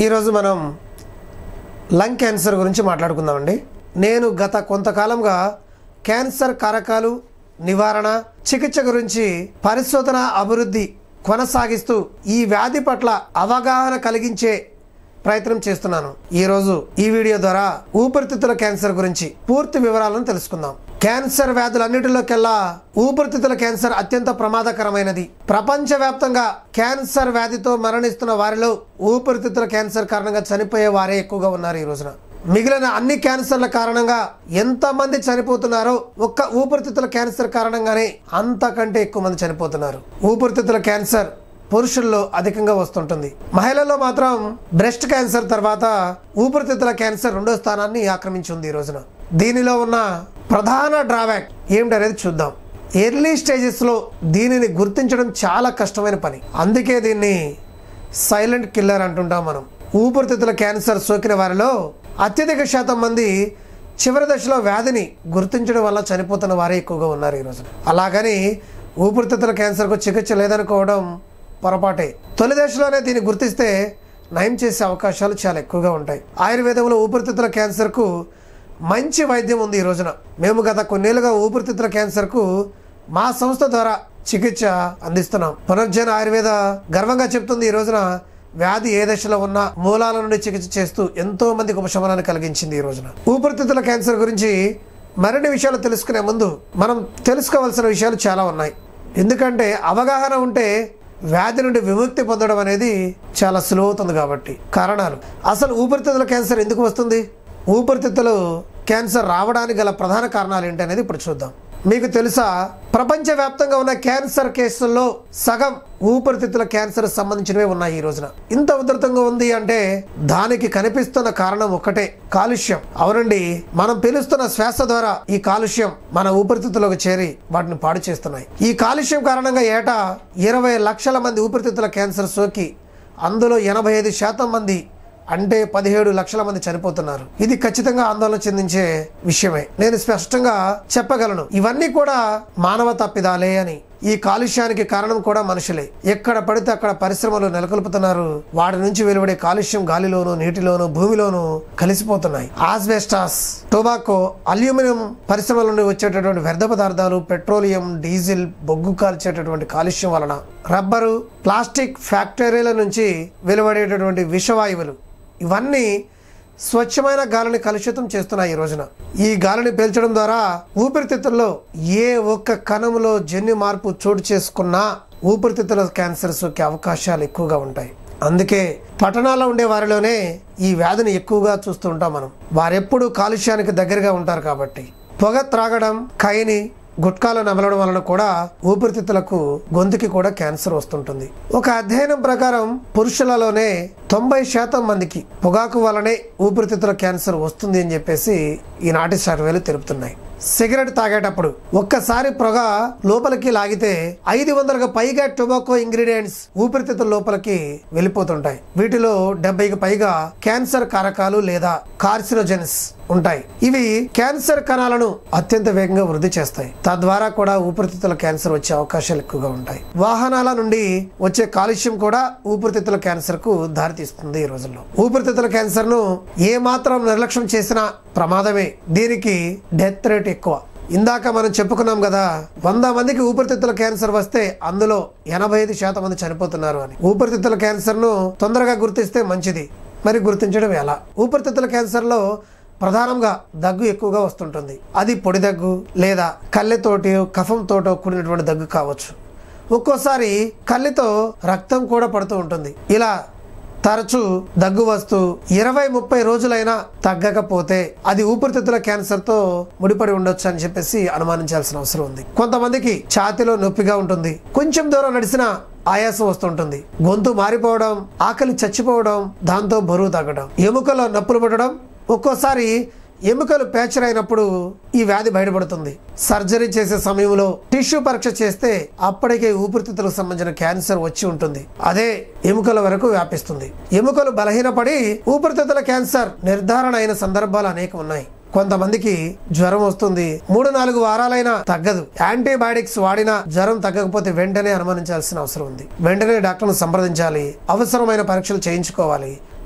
ఈరోజు మనం lung cancer గురించి మాట్లాడుకుందామండి నేను గత కొంతకాలంగా క్యాన్సర్ కారకాలు నివారణ చికిత్స గురించి పరిశోధన అభివృద్ధి కొనసాగిస్తూ ఈ వ్యాధి పట్ల అవగాహన కలిగించే ప్రయత్నం చేస్తున్నాను ఈరోజు ఈ వీడియో ద్వారా ఊపిరితిత్తుల క్యాన్సర్ గురించి పూర్తి వివరాలను తెలుసుకుందాం క్యాన్సర్ వ్యాధులన్నిటిలోకెల్లా ఊపిరితిత్తుల క్యాన్సర్ అత్యంత ప్రమాదకరమైనది ప్రపంచవ్యాప్తంగా క్యాన్సర్ వ్యాధితో మరణిస్తున్న వారిలో ఊపిరితిత్తుల క్యాన్సర్ కారణంగా చనిపోయే వారే ఎక్కువగా ఉన్నారు ఈ రోజున మిగిలిన అన్ని క్యాన్సర్ల కారణంగా ఎంతమంది చనిపోతున్నారో ఒక్క ఊపిరితిత్తుల క్యాన్సర్ కారణంగానే అంతకంటే ఎక్కువ మంది చనిపోతున్నారు ఊపిరితిత్తుల క్యాన్సర్ పురుషుల్లో అధికంగా వస్తుంటుంది మహిళల్లో మాత్రం బ్రెస్ట్ క్యాన్సర్ తర్వాత ఊపిరితిత్తుల క్యాన్సర్ రెండో స్థానాన్ని ఆక్రమించి ఉంది ఈ రోజున దీనిలో ఉన్న ప్రధాన డ్రాబ్యాక్ ఏమిటనేది చూద్దాం ఎర్లీ స్టేజెస్లో దీనిని గుర్తించడం చాలా కష్టమైన పని అందుకే దీన్ని సైలెంట్ కిల్లర్ అంటుంటాం మనం ఊపిరితిత్తుల క్యాన్సర్ సోకిన వారిలో అత్యధిక శాతం మంది చివరి దశలో వ్యాధిని గుర్తించడం వల్ల చనిపోతున్న వారే ఎక్కువగా ఉన్నారు ఈరోజు అలాగని ఊపిరితిత్తుల క్యాన్సర్కు చికిత్స లేదనుకోవడం పొరపాటే తొలి దశలోనే దీన్ని గుర్తిస్తే నయం చేసే అవకాశాలు చాలా ఎక్కువగా ఉంటాయి ఆయుర్వేదంలో ఊపిరితిత్తుల క్యాన్సర్కు మంచి వైద్యం ఉంది ఈ రోజున మేము గత కొన్నేళ్లుగా ఊపిరితిత్తుల క్యాన్సర్కు మా సంస్థ ద్వారా చికిత్స అందిస్తున్నాం పునర్జన ఆయుర్వేద గర్వంగా చెప్తుంది ఈ రోజున వ్యాధి ఏ దశలో ఉన్నా మూలాల నుండి చికిత్స చేస్తూ ఎంతో మందికి ఉపశమనాన్ని కలిగించింది ఈ రోజున ఊపిరితిత్తుల క్యాన్సర్ గురించి మరిన్ని విషయాలు తెలుసుకునే ముందు మనం తెలుసుకోవాల్సిన విషయాలు చాలా ఉన్నాయి ఎందుకంటే అవగాహన ఉంటే వ్యాధి నుండి విముక్తి పొందడం అనేది చాలా సులువవుతుంది కాబట్టి కారణాలు అసలు ఊపిరితిత్తుల క్యాన్సర్ ఎందుకు వస్తుంది ఊపిరితిత్తులు క్యాన్సర్ రావడానికి గల ప్రధాన కారణాలు ఏంటనేది ఇప్పుడు చూద్దాం మీకు తెలుసా ప్రపంచవ్యాప్తంగా ఉన్న క్యాన్సర్ కేసుల్లో సగం ఊపిరితిత్తుల క్యాన్సర్ సంబంధించినవే ఉన్నాయి ఈ రోజున ఇంత ఉధృతంగా ఉంది అంటే దానికి కనిపిస్తున్న కారణం ఒక్కటే కాలుష్యం అవునండి మనం పీలుస్తున్న శ్వాస ద్వారా ఈ కాలుష్యం మన ఊపిరితిత్తులకు చేరి వాటిని పాడు చేస్తున్నాయి ఈ కాలుష్యం కారణంగా ఏటా ఇరవై లక్షల మంది ఊపిరితిత్తుల క్యాన్సర్ సోకి అందులో ఎనభై ఐదు శాతం మంది అంటే పదిహేడు లక్షల మంది చనిపోతున్నారు ఇది ఖచ్చితంగా ఆందోళన చెందించే విషయమే నేను స్పష్టంగా చెప్పగలను ఇవన్నీ కూడా మానవ తప్పిదాలే అని ఈ కాలుష్యానికి కారణం కూడా మనుషులే ఎక్కడ పడితే అక్కడ పరిశ్రమలు నెలకొల్పుతున్నారు వాటి నుంచి వెలువడే కాలుష్యం గాలిలోను నీటిలోను భూమిలోను కలిసిపోతున్నాయి ఆస్బెస్టాస్ టొబాకో అల్యూమినియం పరిశ్రమల నుండి వచ్చేటటువంటి వ్యర్థ పదార్థాలు పెట్రోలియం డీజిల్ బొగ్గు కాల్చేటటువంటి కాలుష్యం వలన రబ్బరు ప్లాస్టిక్ ఫ్యాక్టరీల నుంచి వెలువడేటటువంటి విషవాయువులు ఇవన్నీ స్వచ్ఛమైన గాలిని కలుషితం చేస్తున్నాయి ఈ రోజున ఈ గాలిని పీల్చడం ద్వారా ఊపిరితిత్తుల్లో ఏ ఒక్క కణములో జన్యు మార్పు చోటు చేసుకున్నా ఊపిరితిత్తుల క్యాన్సర్ సోకే అవకాశాలు ఎక్కువగా ఉంటాయి అందుకే పట్టణాల్లో ఉండే వారిలోనే ఈ వ్యాధిని ఎక్కువగా చూస్తూ ఉంటాం మనం వారెప్పుడు కాలుష్యానికి దగ్గరగా ఉంటారు కాబట్టి పొగ త్రాగడం కైని గుట్కాలు నమలడం వలన కూడా ఊపిరితిత్తులకు గొంతుకి కూడా క్యాన్సర్ వస్తుంటుంది ఒక అధ్యయనం ప్రకారం పురుషులలోనే తొంభై శాతం మందికి పొగాకు వలనే ఊపిరితిత్తుల క్యాన్సర్ వస్తుంది అని చెప్పేసి ఈనాటి సర్వేలు తెలుపుతున్నాయి సిగరెట్ తాగేటప్పుడు ఒక్కసారి పొగ లోపలికి లాగితే ఐదు వందలకు పైగా టొబాకో ఇంగ్రీడియంట్స్ ఊపిరితిత్తుల లోపలికి వెళ్ళిపోతుంటాయి వీటిలో డెబ్బైకి పైగా క్యాన్సర్ కారకాలు లేదా కార్సినోజెన్స్ ఉంటాయి ఇవి క్యాన్సర్ కణాలను అత్యంత వేగంగా వృద్ధి చేస్తాయి తద్వారా కూడా ఊపిరితిత్తుల క్యాన్సర్ వచ్చే అవకాశాలు ఎక్కువగా ఉంటాయి వాహనాల నుండి వచ్చే కాలుష్యం కూడా ఊపిరితిత్తుల క్యాన్సర్ కు దారితీస్తుంది ఈ రోజుల్లో ఊపిరితిత్తుల క్యాన్సర్ ను ఏ మాత్రం నిర్లక్ష్యం చేసినా ప్రమాదమే దీనికి డెత్ రేట్ ఎక్కువ ఇందాక మనం చెప్పుకున్నాం కదా వంద మందికి ఊపిరితిత్తుల క్యాన్సర్ వస్తే అందులో ఎనభై ఐదు శాతం మంది చనిపోతున్నారు అని ఊపిరితిత్తుల క్యాన్సర్ ను తొందరగా గుర్తిస్తే మంచిది మరి గుర్తించడం ఎలా ఊపిరితిత్తుల క్యాన్సర్ లో ప్రధానంగా దగ్గు ఎక్కువగా వస్తుంటుంది అది పొడి దగ్గు లేదా కళ్ళెతోటి కఫంతోటో కూడినటువంటి దగ్గు కావచ్చు ఒక్కోసారి కళ్ళితో రక్తం కూడా పడుతూ ఉంటుంది ఇలా తరచూ దగ్గు వస్తూ ఇరవై ముప్పై రోజులైనా తగ్గకపోతే అది ఊపిరితిత్తుల క్యాన్సర్ తో ముడిపడి ఉండొచ్చు అని చెప్పేసి అనుమానించాల్సిన అవసరం ఉంది కొంతమందికి ఛాతిలో నొప్పిగా ఉంటుంది కొంచెం దూరం నడిచినా ఆయాసం వస్తుంటుంది గొంతు మారిపోవడం ఆకలి చచ్చిపోవడం దాంతో బరువు తగ్గడం ఎముకలో నొప్పులు పడడం ఒక్కోసారి ఎముకలు పేచర్ అయినప్పుడు ఈ వ్యాధి బయటపడుతుంది సర్జరీ చేసే సమయంలో టిష్యూ పరీక్ష చేస్తే అప్పటికే ఊపిరితిత్తులకు సంబంధించిన క్యాన్సర్ వచ్చి ఉంటుంది అదే ఎముకల వరకు వ్యాపిస్తుంది ఎముకలు బలహీనపడి ఊపిరితిత్తుల క్యాన్సర్ నిర్ధారణ అయిన సందర్భాలు అనేక ఉన్నాయి కొంతమందికి జ్వరం వస్తుంది మూడు నాలుగు వారాలైనా తగ్గదు యాంటీబయాటిక్స్ వాడినా జ్వరం తగ్గకపోతే వెంటనే అనుమానించాల్సిన అవసరం ఉంది వెంటనే డాక్టర్ను సంప్రదించాలి అవసరమైన పరీక్షలు చేయించుకోవాలి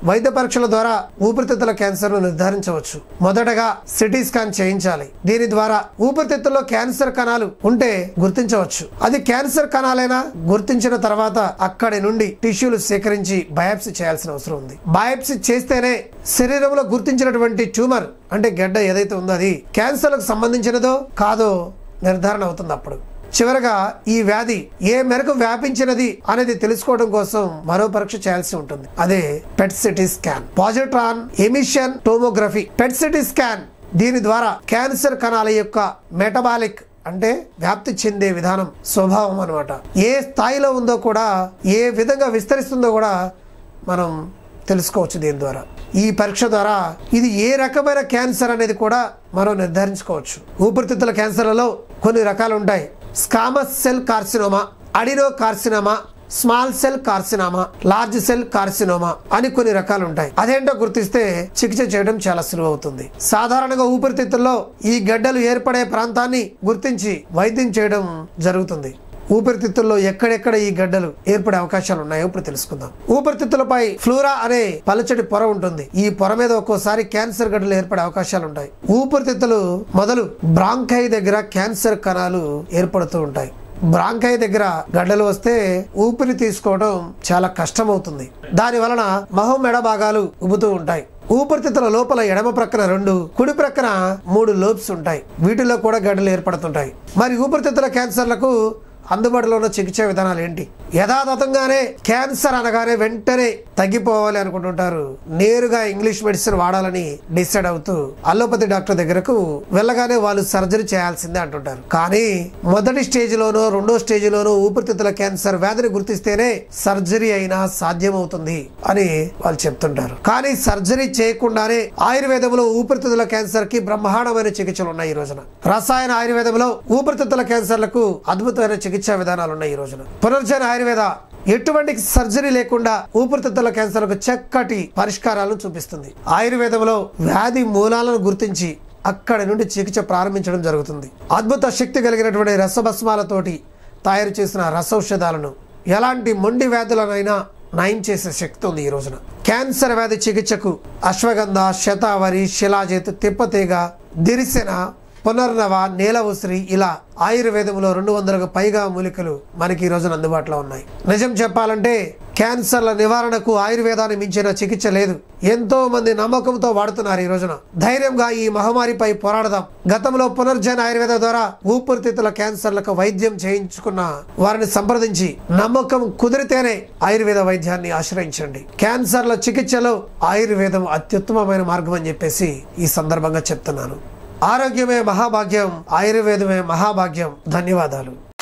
వైద్య పరీక్షల ద్వారా ఊపిరితిత్తుల క్యాన్సర్ ను నిర్ధారించవచ్చు మొదటగా సిటీ స్కాన్ చేయించాలి దీని ద్వారా ఊపిరితిత్తుల్లో క్యాన్సర్ కణాలు ఉంటే గుర్తించవచ్చు అది క్యాన్సర్ కణాలైనా గుర్తించిన తర్వాత అక్కడి నుండి టిష్యూలు సేకరించి బయాప్సీ చేయాల్సిన అవసరం ఉంది బయాప్సీ చేస్తేనే శరీరంలో గుర్తించినటువంటి ట్యూమర్ అంటే గడ్డ ఏదైతే ఉందో అది క్యాన్సర్లకు సంబంధించినదో కాదో నిర్ధారణ అవుతుంది అప్పుడు చివరగా ఈ వ్యాధి ఏ మేరకు వ్యాపించినది అనేది తెలుసుకోవడం కోసం మరో పరీక్ష చేయాల్సి ఉంటుంది అదే PET CT scan positron emission tomography PET CT scan దీని ద్వారా క్యాన్సర్ కణాల యొక్క మెటబాలిక్ అంటే వ్యాప్తి చెందే విధానం స్వభావం అనమాట ఏ స్థాయిలో ఉందో కూడా ఏ విధంగా విస్తరిస్తుందో కూడా మనం తెలుసుకోవచ్చు దీని ద్వారా ఈ పరీక్ష ద్వారా ఇది ఏ రకమైన క్యాన్సర్ అనేది కూడా మనం నిర్ధారించుకోవచ్చు ఊపిరితిత్తుల క్యాన్సర్లలో కొన్ని రకాలు ఉంటాయి squamous cell carcinoma adenocarcinoma small cell carcinoma large cell carcinoma అని కొన్ని రకాలు ఉంటాయి అదేంటో గుర్తిస్తే చికిత్స చేయడం చాలా సులువు అవుతుంది సాధారణంగా ఊపిరితిత్తుల్లో ఈ గడ్డలు ఏర్పడే ప్రాంతాన్ని గుర్తించి వైద్యం చేయడం జరుగుతుంది ఊపిరితిత్తుల్లో ఎక్కడెక్కడ ఈ గడ్డలు ఏర్పడే అవకాశాలు ఉన్నాయో ఇప్పుడు తెలుసుకుందాం ఊపిరితిత్తులపై ఫ్లూరా అనే పలుచటి పొర ఉంటుంది ఈ పొర మీద ఒక్కోసారి క్యాన్సర్ గడ్డలు ఏర్పడే అవకాశాలు ఉంటాయి ఊపిరితిత్తులు మొదలు బ్రాంకై దగ్గర క్యాన్సర్ కణాలు ఏర్పడుతూ ఉంటాయి బ్రాంకై దగ్గర గడ్డలు వస్తే ఊపిరి తీసుకోవడం చాలా కష్టం అవుతుంది దాని వలన మహం మెడ భాగాలు ఉబ్బుతూ ఉంటాయి ఊపిరితిత్తుల లోపల ఎడమ ప్రక్కన రెండు కుడి ప్రక్కన మూడు లోబ్స్ ఉంటాయి వీటిలో కూడా గడ్డలు ఏర్పడుతుంటాయి మరి ఊపిరితిత్తుల క్యాన్సర్లకు అందుబాటులో ఉన్న చికిత్స విధానాలు ఏంటి యథాతథంగానే క్యాన్సర్ అనగానే వెంటనే తగ్గిపోవాలి అనుకుంటుంటారు నేరుగా ఇంగ్లీష్ మెడిసిన్ వాడాలని డిసైడ్ అవుతూ అల్లోపతి డాక్టర్ దగ్గరకు వెళ్ళగానే వాళ్ళు సర్జరీ చేయాల్సిందే అంటుంటారు కానీ మొదటి స్టేజ్ లోనో రెండో స్టేజ్ లోనో ఊపిరితిత్తుల క్యాన్సర్ వ్యాధిని గుర్తిస్తేనే సర్జరీ అయినా సాధ్యమవుతుంది అని వాళ్ళు చెప్తుంటారు కానీ సర్జరీ చేయకుండానే ఆయుర్వేదంలో ఊపిరితిత్తుల క్యాన్సర్ కి బ్రహ్మాండమైన చికిత్సలు ఉన్నాయి ఈ రోజున రసాయన ఆయుర్వేదంలో ఊపిరితిత్తుల క్యాన్సర్లకు అద్భుతమైన చికిత్సా విధానాలు ఉన్నాయి ఈ రోజున పునర్జన ఆయుర్వేద ఎటువంటి సర్జరీ లేకుండా ఊపిరితిత్తుల క్యాన్సర్కు చక్కటి పరిష్కారాలను చూపిస్తుంది ఆయుర్వేదంలో వ్యాధి మూలాలను గుర్తించి అక్కడి నుండి చికిత్స ప్రారంభించడం జరుగుతుంది అద్భుత శక్తి కలిగినటువంటి రసభస్మాలతోటి తయారు చేసిన రసౌషధాలను ఎలాంటి మొండి వ్యాధులనైనా నయం చేసే శక్తి ఉంది ఈ రోజున క్యాన్సర్ వ్యాధి చికిత్సకు అశ్వగంధ శతావరి శిలాజేత్ తిప్పతీగ దిరిసెన పునర్నవ నేల ఉసిరి ఇలా ఆయుర్వేదంలో రెండు వందలకు పైగా మూలికలు మనకి ఈ రోజున అందుబాటులో ఉన్నాయి నిజం చెప్పాలంటే క్యాన్సర్ల నివారణకు ఆయుర్వేదాన్ని మించిన చికిత్స లేదు ఎంతో మంది నమ్మకంతో వాడుతున్నారు ఈ రోజున ధైర్యంగా ఈ మహమ్మారిపై పోరాడదాం గతంలో పునర్జన ఆయుర్వేద ద్వారా ఊపిరితిత్తుల క్యాన్సర్లకు వైద్యం చేయించుకున్న వారిని సంప్రదించి నమ్మకం కుదిరితేనే ఆయుర్వేద వైద్యాన్ని ఆశ్రయించండి క్యాన్సర్ల చికిత్సలో ఆయుర్వేదం అత్యుత్తమమైన మార్గం అని చెప్పేసి ఈ సందర్భంగా చెప్తున్నాను ఆరోగ్యమే మహాభాగ్యం ఆయుర్వేదమే మహాభాగ్యం ధన్యవాదాలు